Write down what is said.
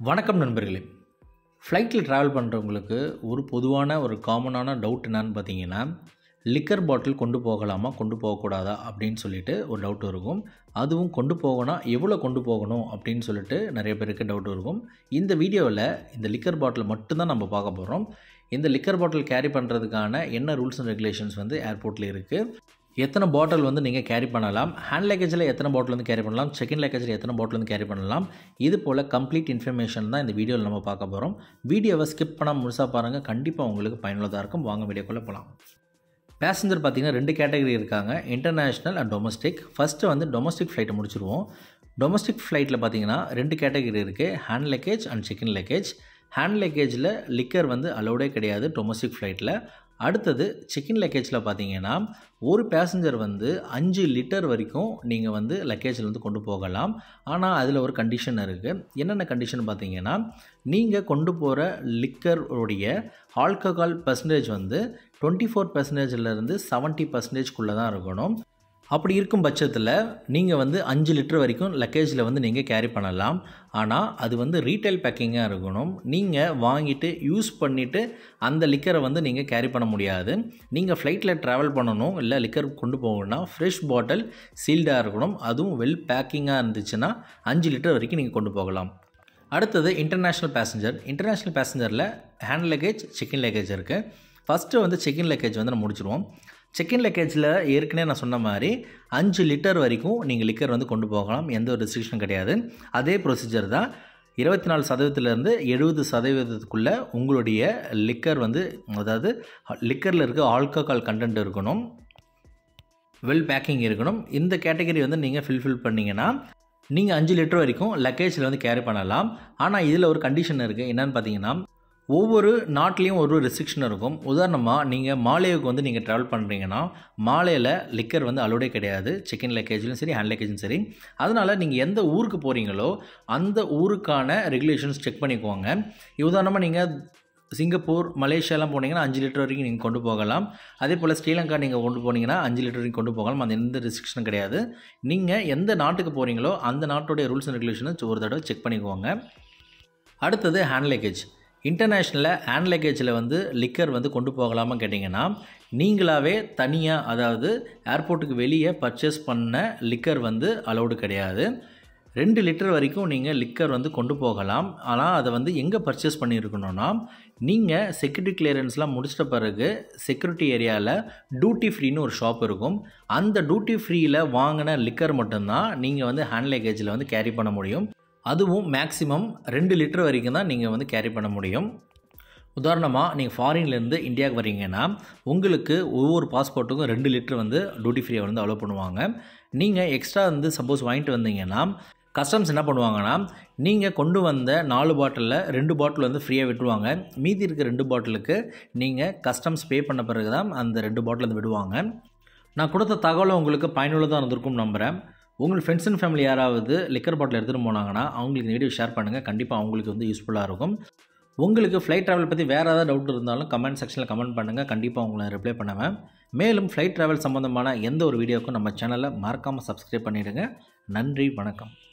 வணக்கம் நண்பர்களே ஃப்ளைட்டில் ட்ராவல் பண்ணுறவங்களுக்கு ஒரு பொதுவான ஒரு காமனான டவுட் என்னன்னு பார்த்தீங்கன்னா லிக்கர் பாட்டில் கொண்டு போகலாமா கொண்டு போகக்கூடாதா அப்படின்னு சொல்லிட்டு ஒரு டவுட் இருக்கும் அதுவும் கொண்டு போகணும் எவ்வளோ கொண்டு போகணும் அப்படின்னு சொல்லிட்டு நிறைய பேருக்கு டவுட் இருக்கும் இந்த வீடியோவில் இந்த லிக்கர் பாட்டில் மட்டும்தான் நம்ம பார்க்க போகிறோம் இந்த லிக்கர் பாட்டில் கேரி பண்ணுறதுக்கான என்ன ரூல்ஸ் அண்ட் ரெகுலேஷன்ஸ் வந்து ஏர்போர்ட்டில் இருக்குது எத்தனை பாட்டில் வந்து நீங்கள் கேரி பண்ணலாம் ஹேண்ட் லக்கேஜில் எத்தனை பாட்டில் வந்து கேரி பண்ணலாம் செகண்ட் லக்கேஜில் எத்தனை பாட்டில் வந்து கேரி பண்ணலாம் இது போல் கம்ப்ளீட் இன்ஃபர்மேஷன் தான் இந்த வீடியோவில் நம்ம பார்க்க போகிறோம் வீடியோவை ஸ்கிப் பண்ணால் முழுசாக பாருங்கள் கண்டிப்பாக உங்களுக்கு பயனுள்ளதாக இருக்கும் வாங்க வீடியோக்குள்ளே போகலாம் பேசஞ்சர் பார்த்திங்கன்னா ரெண்டு கேட்டகரி இருக்காங்க இன்டர்நேஷ்னல் அண்ட் டொமஸ்டிக் ஃபஸ்ட்டு வந்து டொமஸ்டிக் ஃப்ளைட்டை முடிச்சிருவோம் டொமஸ்டிக் ஃப்ளைட்டில் பார்த்தீங்கன்னா ரெண்டு கேட்டகரி இருக்குது hand luggage and second luggage hand லக்கேஜில் லிக்கர் வந்து அலோடே கிடையாது டொமஸ்டிக் ஃப்ளைட்டில் அடுத்தது செகண்ட் லக்கேஜில் பார்த்தீங்கன்னா ஒரு பேசஞ்சர் வந்து அஞ்சு லிட்டர் வரைக்கும் நீங்கள் வந்து லக்கேஜில் வந்து கொண்டு போகலாம் ஆனால் அதில் ஒரு கண்டிஷன் இருக்குது என்னென்ன கண்டிஷன் பார்த்தீங்கன்னா நீங்கள் கொண்டு போகிற லிக்கருடைய ஆல்கஹால் பர்சன்டேஜ் வந்து டுவெண்ட்டி ஃபோர் பர்சன்டேஜ்லேருந்து செவன்ட்டி பர்சன்டேஜ்குள்ளே தான் இருக்கணும் அப்படி இருக்கும் பட்சத்தில் நீங்கள் வந்து அஞ்சு லிட்டர் வரைக்கும் லக்கேஜில் வந்து நீங்கள் கேரி பண்ணலாம் ஆனால் அது வந்து ரீட்டைல் பேக்கிங்காக இருக்கணும் நீங்கள் வாங்கிட்டு யூஸ் பண்ணிவிட்டு அந்த லிக்கரை வந்து நீங்கள் கேரி பண்ண முடியாது நீங்கள் ஃப்ளைட்டில் ட்ராவல் பண்ணணும் இல்லை லிக்கர் கொண்டு போகணும்னா ஃப்ரெஷ் பாட்டில் சீல்டாக இருக்கணும் அதுவும் வெல் பேக்கிங்காக இருந்துச்சுன்னா அஞ்சு லிட்டர் வரைக்கும் நீங்கள் கொண்டு போகலாம் அடுத்தது இன்டர்நேஷ்னல் பேசஞ்சர் இன்டர்நேஷ்னல் பேசஞ்சரில் ஹேண்ட் லக்கேஜ் செக்கின் லக்கேஜ் இருக்குது ஃபஸ்ட்டு வந்து செக்கின் லக்கேஜ் வந்து நம்ம முடிச்சிருவோம் செக்கின் லக்கேஜில் ஏற்கனவே நான் சொன்ன மாதிரி அஞ்சு லிட்டர் வரைக்கும் நீங்கள் லிக்கர் வந்து கொண்டு போகலாம் எந்த ஒரு ரெஸ்ட்ரிக்ஷனும் கிடையாது அதே ப்ரொசீஜர் தான் இருபத்தி நாலு சதவீதத்துலேருந்து எழுபது சதவீதத்துக்குள்ளே உங்களுடைய லிக்கர் வந்து அதாவது லிக்கரில் இருக்க ஆல்கஹால் கண்டென்ட் இருக்கணும் வெல் பேக்கிங் இருக்கணும் இந்த கேட்டகரி வந்து நீங்கள் ஃபில்ஃபில் பண்ணிங்கன்னா நீங்கள் அஞ்சு லிட்டர் வரைக்கும் லக்கேஜில் வந்து கேரி பண்ணலாம் ஆனால் இதில் ஒரு கண்டிஷன் இருக்குது என்னென்னு பார்த்தீங்கன்னா ஒவ்வொரு நாட்டிலையும் ஒரு ரெஸ்ட்ரிக்ஷன் இருக்கும் உதாரணமாக நீங்கள் மாலேவுக்கு வந்து நீங்கள் ட்ராவல் பண்ணுறீங்கன்னா மாலேயில் லிக்கர் வந்து அலோடே கிடையாது செகண்ட் லக்கேஜ்லையும் சரி ஹேண்ட் லக்கேஜும் சரி அதனால் நீங்கள் எந்த ஊருக்கு போகிறீங்களோ அந்த ஊருக்கான ரெகுலேஷன்ஸ் செக் பண்ணிக்குவாங்க உதாரணமாக நீங்கள் சிங்கப்பூர் மலேசியாலாம் போனீங்கன்னா அஞ்சு லிட்டர் வரைக்கும் நீங்கள் கொண்டு போகலாம் அதே போல் ஸ்ரீலங்கா நீங்கள் கொண்டு போனீங்கன்னா அஞ்சு லிட்டர் வரைக்கும் கொண்டு போகலாம் அந்த எந்த ரெஸ்ட்ரிக்ஷனும் கிடையாது நீங்கள் எந்த நாட்டுக்கு போகிறீங்களோ அந்த நாட்டுடைய ரூல்ஸ் அண்ட் ரெகுலேஷனை ஒரு தடவை செக் பண்ணிக்குவாங்க அடுத்தது ஹேண்ட் லக்கேஜ் இன்டர்நேஷ்னலில் ஹேண்ட் லக்கேஜில் வந்து லிக்கர் வந்து கொண்டு போகலாமா கேட்டிங்கன்னா நீங்களாகவே தனியாக அதாவது ஏர்போர்ட்டுக்கு வெளியே பர்ச்சேஸ் பண்ண லிக்கர் வந்து அலௌடு கிடையாது ரெண்டு லிட்டர் வரைக்கும் நீங்கள் லிக்கர் வந்து கொண்டு போகலாம் ஆனால் அதை வந்து எங்கே பர்ச்சேஸ் பண்ணியிருக்கணும்னா நீங்கள் செக்யூரிட்டி கிளியரன்ஸ்லாம் முடிச்சிட்ட பிறகு செக்யூரிட்டி ஏரியாவில் டியூட்டி ஃப்ரீன்னு ஒரு ஷாப் இருக்கும் அந்த டியூட்டி ஃப்ரீயில் வாங்கின லிக்கர் மட்டும்தான் நீங்கள் வந்து ஹேண்ட் லக்கேஜில் வந்து கேரி பண்ண முடியும் அதுவும் மேக்ஸிமம் ரெண்டு லிட்டர் வரைக்கும் தான் நீங்கள் வந்து கேரி பண்ண முடியும் உதாரணமாக நீங்கள் ஃபாரின்லேருந்து இந்தியாவுக்கு வரீங்கன்னா உங்களுக்கு ஒவ்வொரு பாஸ்போர்ட்டுக்கும் ரெண்டு லிட்டர் வந்து டியூட்டி ஃப்ரீயை வந்து அலோவ் பண்ணுவாங்க நீங்கள் எக்ஸ்ட்ரா வந்து சப்போஸ் வாங்கிட்டு வந்தீங்கன்னா கஸ்டம்ஸ் என்ன பண்ணுவாங்கன்னா நீங்கள் கொண்டு வந்த நாலு பாட்டிலில் ரெண்டு பாட்டில் வந்து ஃப்ரீயாக விட்டுருவாங்க மீதி இருக்க ரெண்டு பாட்டிலுக்கு நீங்கள் கஸ்டம்ஸ் பே பண்ண பிறகு தான் அந்த ரெண்டு பாட்டில் வந்து விடுவாங்க நான் கொடுத்த தகவலை உங்களுக்கு பயனுள்ளதாக இருந்திருக்கும் நம்புகிறேன் உங்களுக்கு ஃப்ரெண்ட்ஸ் அண்ட் ஃபேமிலி யாராவது லிக்கர் பாட்டில் எடுத்துகிட்டு போனாங்கன்னா அவங்களுக்கு இந்த வீடியோ ஷேர் பண்ணுங்கள் கண்டிப்பாக அவங்களுக்கு வந்து யூஸ்ஃபுல்லாக இருக்கும் உங்களுக்கு ஃப்ளைட் ட்ராவல் பற்றி வேறு ஏதாவது டவுட் இருந்தாலும் கமெண்ட் செக்ஷனில் கமெண்ட் பண்ணுங்கள் கண்டிப்பாக உங்களை ரிப்ளை பண்ணுவேன் மேலும் ஃப்ளைட் ட்ராவல் சம்மந்தமான எந்த ஒரு வீடியோக்கும் நம்ம சேனலை மறக்காமல் சப்ஸ்கிரைப் பண்ணிவிடுங்க நன்றி வணக்கம்